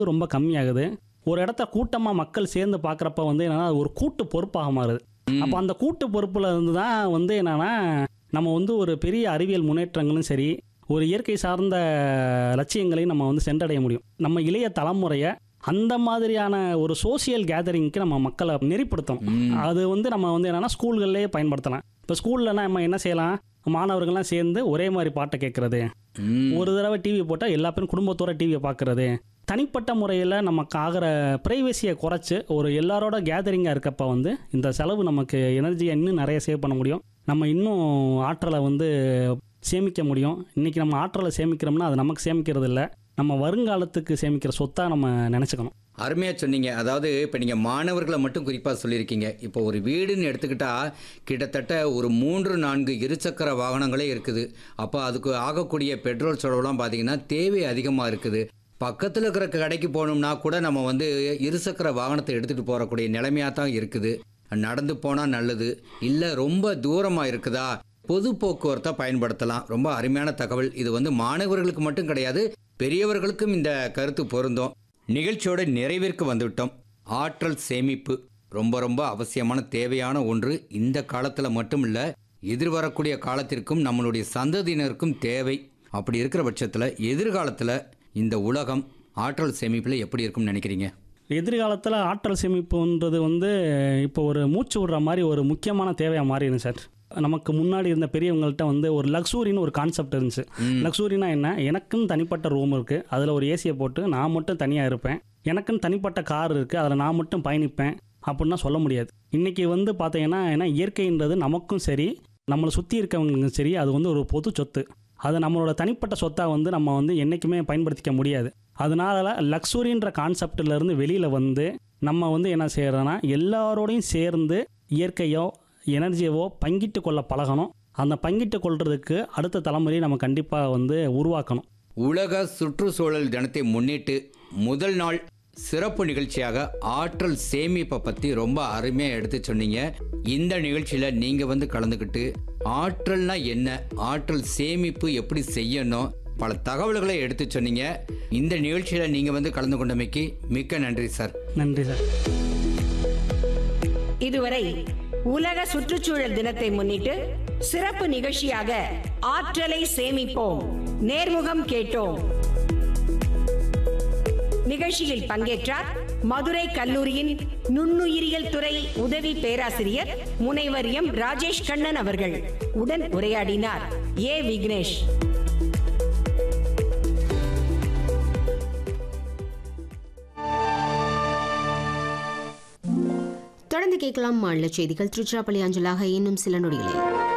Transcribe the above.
ரொம்ப கம்மியாகுது ஒரு இடத்த கூட்டமாக மக்கள் சேர்ந்து பார்க்குறப்ப வந்து என்னன்னா அது ஒரு கூட்டு பொறுப்பாக மாறுது அப்போ அந்த கூட்டு பொறுப்பில் இருந்து தான் வந்து என்னன்னா நம்ம வந்து ஒரு பெரிய அறிவியல் முன்னேற்றங்களும் சரி ஒரு இயற்கை சார்ந்த லட்சியங்களையும் நம்ம வந்து சென்றடைய முடியும் நம்ம இளைய தலைமுறையை அந்த மாதிரியான ஒரு சோசியல் கேதரிங்க்கு நம்ம மக்களை நெறிப்படுத்தணும் ம். அது வந்து நம்ம வந்து என்னன்னா ஸ்கூல்கள்லேயே பயன்படுத்தலாம் இப்போ ஸ்கூல்லனா நம்ம என்ன செய்யலாம் மாணவர்கள்லாம் சேர்ந்து ஒரே மாதிரி பாட்டை கேட்கறது ம். ஒரு தடவை டிவி போட்டால் எல்லா பேரும் குடும்பத்தோட டிவியை பார்க்கறது தனிப்பட்ட முறையில் நமக்கு ஆகிற ப்ரைவசியை குறைச்சி ஒரு எல்லாரோட கேதரிங்காக இருக்கப்ப வந்து இந்த செலவு நமக்கு எனர்ஜியை இன்னும் நிறைய சேவ் பண்ண முடியும் நம்ம இன்னும் ஆற்றலை வந்து சேமிக்க முடியும் இன்றைக்கி நம்ம ஆற்றலை சேமிக்கிறோம்னா அது நமக்கு சேமிக்கிறது இல்லை நம்ம வருங்காலத்துக்கு சேமிக்கிற சொத்தாக நம்ம நினச்சிக்கணும் அருமையாக சொன்னீங்க அதாவது இப்போ நீங்கள் மாணவர்களை மட்டும் குறிப்பாக சொல்லியிருக்கீங்க இப்போ ஒரு வீடுன்னு எடுத்துக்கிட்டா கிட்டத்தட்ட ஒரு மூன்று நான்கு இருசக்கர வாகனங்களே இருக்குது அப்போ அதுக்கு ஆகக்கூடிய பெட்ரோல் செலவுலாம் பார்த்தீங்கன்னா தேவை அதிகமாக இருக்குது பக்கத்தில் இருக்கிற கடைக்கு போகணும்னா கூட நம்ம வந்து இருசக்கர வாகனத்தை எடுத்துகிட்டு போகக்கூடிய நிலைமையாக தான் இருக்குது நடந்து போனால் நல்லது இல்லை ரொம்ப தூரமாக இருக்குதா பொது போக்குவரத்தை பயன்படுத்தலாம் ரொம்ப அருமையான தகவல் இது வந்து மாணவர்களுக்கு மட்டும் கிடையாது பெரியவர்களுக்கும் இந்த கருத்து பொருந்தும் நிகழ்ச்சியோட நிறைவிற்கு வந்துவிட்டோம் ஆற்றல் சேமிப்பு ரொம்ப ரொம்ப அவசியமான தேவையான ஒன்று இந்த காலத்தில் மட்டும் இல்லை எதிர்வரக்கூடிய காலத்திற்கும் நம்மளுடைய சந்ததியினருக்கும் தேவை அப்படி இருக்கிற பட்சத்தில் எதிர்காலத்தில் இந்த உலகம் ஆற்றல் சேமிப்பில் எப்படி இருக்கும்னு நினைக்கிறீங்க எதிர்காலத்தில் ஆற்றல் சேமிப்புன்றது வந்து இப்போ ஒரு மூச்சு விடுற மாதிரி ஒரு முக்கியமான தேவையாக மாறிடும் சார் நமக்கு முன்னாடி இருந்த பெரியவங்கள்ட்ட வந்து ஒரு லக்ஸூரின்னு ஒரு கான்செப்ட் இருந்துச்சு லக்ஸூரினா என்ன எனக்குன்னு தனிப்பட்ட ரூம் இருக்குது அதில் ஒரு ஏசியை போட்டு நான் மட்டும் தனியாக இருப்பேன் எனக்குன்னு தனிப்பட்ட கார் இருக்குது அதில் நான் மட்டும் பயணிப்பேன் அப்படின்னா சொல்ல முடியாது இன்றைக்கி வந்து பார்த்தீங்கன்னா ஏன்னா இயற்கைன்றது நமக்கும் சரி நம்மளை சுற்றி இருக்கவங்களுக்கும் சரி அது வந்து ஒரு பொது சொத்து அது நம்மளோட தனிப்பட்ட சொத்தாக வந்து நம்ம வந்து என்றைக்குமே பயன்படுத்திக்க முடியாது அதனால லக்ஸுரின்ற கான்செப்டிலேருந்து வெளியில் வந்து நம்ம வந்து என்ன செய்கிறோன்னா எல்லாரோடையும் சேர்ந்து இயற்கையோ எனர்ஜியவோ பங்கிட்டு கொள்ள பழகணும் அந்த பங்கிட்டு கொள்றதுக்கு அடுத்த தலைமுறையை நம்ம கண்டிப்பாக வந்து உருவாக்கணும் உலக சுற்றுச்சூழல் தினத்தை முன்னிட்டு முதல் நாள் சிறப்பு நிகழ்ச்சியாக ஆற்றல் சேமிப்பை பற்றி ரொம்ப அருமையாக எடுத்து சொன்னீங்க இந்த நிகழ்ச்சியில் நீங்கள் வந்து கலந்துக்கிட்டு ஆற்றல்னா என்ன ஆற்றல் சேமிப்பு எப்படி செய்யணும் பல தகவல்களை எடுத்து சொன்னீங்க இந்த நிகழ்ச்சியில் நீங்கள் வந்து கலந்து கொண்டமைக்கு மிக்க நன்றி சார் நன்றி சார் இதுவரை உலக சுற்றுச்சூழல் தினத்தை முன்னிட்டு சிறப்பு நிகழ்ச்சியாக ஆற்றலை சேமிப்போம் நேர்முகம் கேட்டோம் நிகழ்ச்சியில் பங்கேற்றார் மதுரை கல்லூரியின் நுண்ணுயிரியல் துறை உதவி பேராசிரியர் முனைவர் எம் ராஜேஷ் கண்ணன் அவர்கள் உடன் உரையாடினார் ஏ விக்னேஷ் தொடர்ந்து கேட்கலாம் மாநில செய்திகள் திருச்சிராப்பள்ளி அஞ்சலாக இன்னும் சில நொடிகளில்